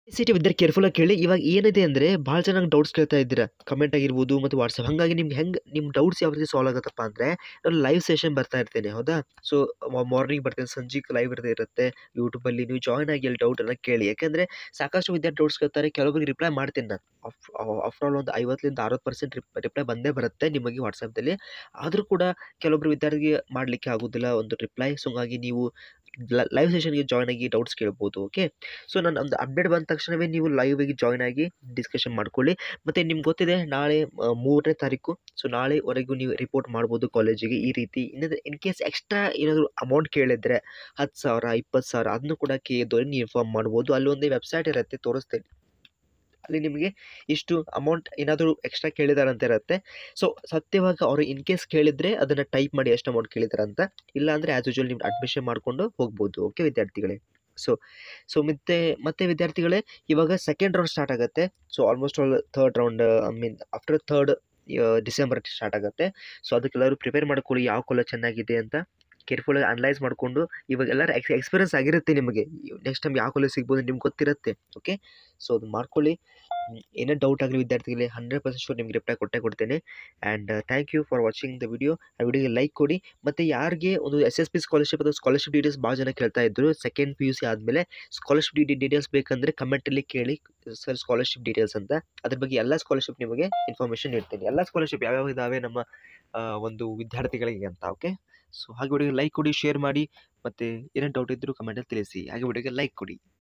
C T ವಿದ್ಯಾರ್ಥಿ ಕೇರ್ಫುಲ್ಲಾಗಿ ಕೇಳಿ ಇವಾಗ ಏನಿದೆ ಅಂದರೆ ಭಾಳ ಜನ ನಂಗೆ ಡೌಟ್ಸ್ ಕೇಳ್ತಾ ಇದ್ದೀರಾ ಕಮೆಂಟ್ ಆಗಿರ್ಬೋದು ಮತ್ತು ವಾಟ್ಸಪ್ ಹಾಗಾಗಿ ನಿಮ್ಗೆ ಹೆಂಗೆ ನಿಮ್ಮ ಡೌಟ್ಸ್ ಯಾವ ರೀತಿ ಸಾಲ್ವ್ ಆಗುತ್ತಪ್ಪ ಅಂದರೆ ನಾನು ಲೈವ್ ಸೆಷನ್ ಬರ್ತಾ ಇರ್ತೇನೆ ಹೌದಾ ಸೊ ಮಾರ್ನಿಂಗ್ ಬರ್ತೇನೆ ಸಂಜೆಗೆ ಲೈವ್ ಇರುತ್ತೆ ಇರುತ್ತೆ ಯೂಟ್ಯೂಬಲ್ಲಿ ನೀವು ಜಾಯ್ನ್ ಆಗಿ ಅಲ್ಲಿ ಡೌಟನ್ನು ಕೇಳಿ ಯಾಕೆಂದರೆ ಸಾಕಷ್ಟು ವಿದ್ಯಾರ್ಥಿ ಡೌಟ್ಸ್ ಕೇಳ್ತಾರೆ ಕೆಲವೊಬ್ಬರಿಗೆ ರಿಪ್ಲೈ ಮಾಡ್ತೀನಿ ನಾನು ಆಫ್ಟರ್ ಆಲ್ ಒಂದು ಐವತ್ತರಿಂದ ಅರವತ್ತು ಪರ್ಸೆಂಟ್ ರಿಪ್ಲೈ ಬಂದೇ ಬರುತ್ತೆ ನಿಮಗೆ ವಾಟ್ಸಪ್ದಲ್ಲಿ ಆದರೂ ಕೂಡ ಕೆಲವೊಬ್ಬರು ವಿದ್ಯಾರ್ಥಿಗೆ ಮಾಡಲಿಕ್ಕೆ ಆಗೋದಿಲ್ಲ ಒಂದು ರಿಪ್ಲೈ ಸೊ ಹಾಗಾಗಿ ನೀವು ಲೈವ್ ಸೆಷನ್ಗೆ ಜಾಯ್ನ್ ಆಗಿ ಡೌಟ್ಸ್ ಕೇಳ್ಬೋದು ಓಕೆ ಸೊ ನಾನು ಒಂದು ಅಪ್ಡೇಟ್ ಬಂದ ತಕ್ಷಣವೇ ನೀವು ಲೈವಿಗೆ ಜಾಯ್ನ್ ಆಗಿ ಡಿಸ್ಕಷನ್ ಮಾಡ್ಕೊಳ್ಳಿ ಮತ್ತು ನಿಮ್ಗೆ ಗೊತ್ತಿದೆ ನಾಳೆ ಆ, ಮೂರನೇ ತಾರೀಕು ಸೊ ನಾಳೆವರೆಗೂ ನೀವು ರಿಪೋರ್ಟ್ ಮಾಡ್ಬೋದು ಕಾಲೇಜಿಗೆ ಈ ರೀತಿ ಇನ್ನೊಂದು ಇನ್ ಕೇಸ್ ಎಕ್ಸ್ಟ್ರಾ ಏನಾದರೂ ಅಮೌಂಟ್ ಕೇಳಿದರೆ ಹತ್ತು ಸಾವಿರ ಇಪ್ಪತ್ತು ಸಾವಿರ ಅದನ್ನು ಕೂಡ ಕೇಳಿದವ್ರಿಗೆ ನೀವು ಇನ್ಫಾರ್ಮ್ ಮಾಡ್ಬೋದು ಅಲ್ಲಿ ಒಂದು ವೆಬ್ಸೈಟ್ ಇರುತ್ತೆ ತೋರಿಸ್ತೇನೆ ಅಲ್ಲಿ ನಿಮಗೆ ಇಷ್ಟು ಅಮೌಂಟ್ ಏನಾದರೂ ಎಕ್ಸ್ಟ್ರಾ ಕೇಳಿದಾರೆ ಅಂತ ಇರುತ್ತೆ ಸೊ ಸತ್ಯವಾಗಿ ಅವರು ಇನ್ ಕೇಸ್ ಕೇಳಿದರೆ ಅದನ್ನು ಟೈಪ್ ಮಾಡಿ ಎಷ್ಟು ಅಮೌಂಟ್ ಕೇಳಿದಾರೆ ಅಂತ ಇಲ್ಲ ಅಂದರೆ ಆ್ಯಸ್ ಯೂಶುವಲ್ ನೀವು ಅಡ್ಮಿಷನ್ ಮಾಡಿಕೊಂಡು ಹೋಗ್ಬೋದು ಓಕೆ ವಿದ್ಯಾರ್ಥಿಗಳೇ ಸೊ ಸೊ ಮತ್ತೆ ಮತ್ತೆ ವಿದ್ಯಾರ್ಥಿಗಳೇ ಇವಾಗ ಸೆಕೆಂಡ್ ರೌಂಡ್ ಸ್ಟಾರ್ಟ್ ಆಗುತ್ತೆ so almost all third round I mean after third December start ಆಗುತ್ತೆ ಸೊ ಅದಕ್ಕೆಲ್ಲರೂ ಪ್ರಿಪೇರ್ ಮಾಡ್ಕೊಳ್ಳಿ ಯಾವ ಕಾಲೇಜ್ ಚೆನ್ನಾಗಿದೆ ಅಂತ ಕೇರ್ಫುಲ್ಲಾಗಿ ಅನಲೈಸ್ ಮಾಡಿಕೊಂಡು ಇವಾಗ ಎಲ್ಲರೂ ಎಕ್ಸ್ ಎಕ್ಸ್ಪೀರಿಯನ್ಸ್ ಆಗಿರುತ್ತೆ ನಿಮಗೆ ನೆಕ್ಸ್ಟ್ ಟೈಮ್ ಯಾವ ಕಾಲೇಜ್ ಸಿಗ್ಬೋದು ನಿಮ್ಗೆ ಗೊತ್ತಿರುತ್ತೆ ಓಕೆ ಸೊ ಅದು ಮಾಡ್ಕೊಳ್ಳಿ ಹ್ಮ್, ಏನೇ ಡೌಟ್ ಆಗಲಿ ವಿದ್ಯಾರ್ಥಿಗಳಿಗೆ ಹಂಡ್ರೆಡ್ ಪರ್ಸೆಂಟ್ ಶೂರ್ ನಿಮ್ಗೆ ರಿಪ್ಲೈ ಕೊಟ್ಟೇ ಕೊಡ್ತೇನೆ and thank you for watching the video ಆ ವಿಡಿಯೋಗೆ ಲೈಕ್ ಕೊಡಿ ಮತ್ತು ಯಾರಿಗೆ ಒಂದು ಎಸ್ ಎಸ್ ಪಿ ಸ್ಕಾಲರ್ಶಿಪ್ ಅಥವಾ ಸ್ಕಾಲರ್ಶಿಪ್ ಡೀಟೇಲ್ಸ್ ಭಾಳ ಜನ ಕೇಳ್ತಾ ಇದ್ರು ಸೆಕೆಂಡ್ ಪಿ ಯು ಸಿ ಆದಮೇಲೆ ಸ್ಕಾಲರ್ಶಿಪ್ ಡಿ ಡೀಟೇಲ್ಸ್ ಬೇಕಂದರೆ ಕಮೆಂಟಲ್ಲಿ ಕೇಳಿ ಸರ್ ಸ್ಕಾಲರ್ಶಿಪ್ ಡೀಟೇಲ್ಸ್ ಅಂತ ಅದ್ರ ಬಗ್ಗೆ ಎಲ್ಲ ಸ್ಕಾಲರ್ಶಿಪ್ ನಿಮಗೆ ಇನ್ಫಾರ್ಮೇಷನ್ ನೀಡ್ತೀನಿ ಎಲ್ಲ ಸ್ಕಾಲರ್ಶಿಪ್ ಯಾವ್ಯಾವ ಇದ್ದಾವೆ ನಮ್ಮ ಆ, ಒಂದು ವಿದ್ಯಾರ್ಥಿಗಳಿಗೆ ಅಂತ ಓಕೆ ಸೊ ಹಾಗೆ ವಿಡಿಯೋಗೆ ಲೈಕ್ ಕೊಡಿ ಶೇರ್ ಮಾಡಿ ಮತ್ತು ಏನೇನು ಡೌಟ್ ಇದ್ದರೂ ಕಮೆಂಟಲ್ಲಿ ತಿಳಿಸಿ ಹಾಗೆ ವಿಡಿಯೋಗೆ ಲೈಕ್ ಕೊಡಿ